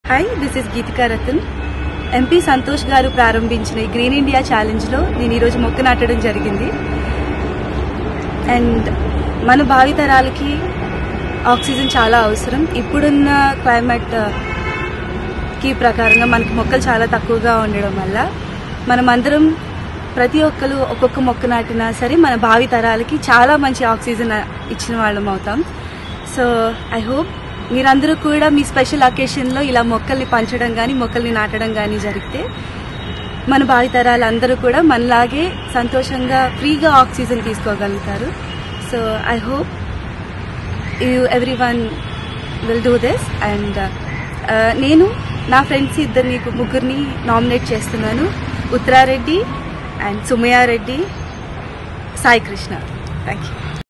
hi this is Geethika Ratan MP Santosh గారు ప్రారంభించిన ఈ గ్రీన్ ఇండియా ఛాలెంజ్లో నేను ఈరోజు మొక్క నాటడం జరిగింది అండ్ మన భావితరాలకి ఆక్సిజన్ చాలా అవసరం ఇప్పుడున్న క్లైమేట్ కి ప్రకారంగా మనకి మొక్కలు చాలా తక్కువగా ఉండడం వల్ల మనం అందరం ప్రతి ఒక్కరు ఒక్కొక్క మొక్క నాటినా సరే మన భావి తరాలకి చాలా మంచి ఆక్సిజన్ ఇచ్చిన వాళ్ళం అవుతాం సో ఐ హోప్ మీరందరూ కూడా మీ స్పెషల్ అకేషన్లో ఇలా మొక్కల్ని పంచడం కానీ మొక్కల్ని నాటడం కానీ జరిగితే మన భావి తరాలు అందరూ కూడా మనలాగే సంతోషంగా ఫ్రీగా ఆక్సిజన్ తీసుకోగలుగుతారు so I hope you every one will do this and నేను నా ఫ్రెండ్స్ ఇద్దరిని ముగ్గురిని నామినేట్ చేస్తున్నాను Uttarareddy and Sumayareddy Sai Krishna thank you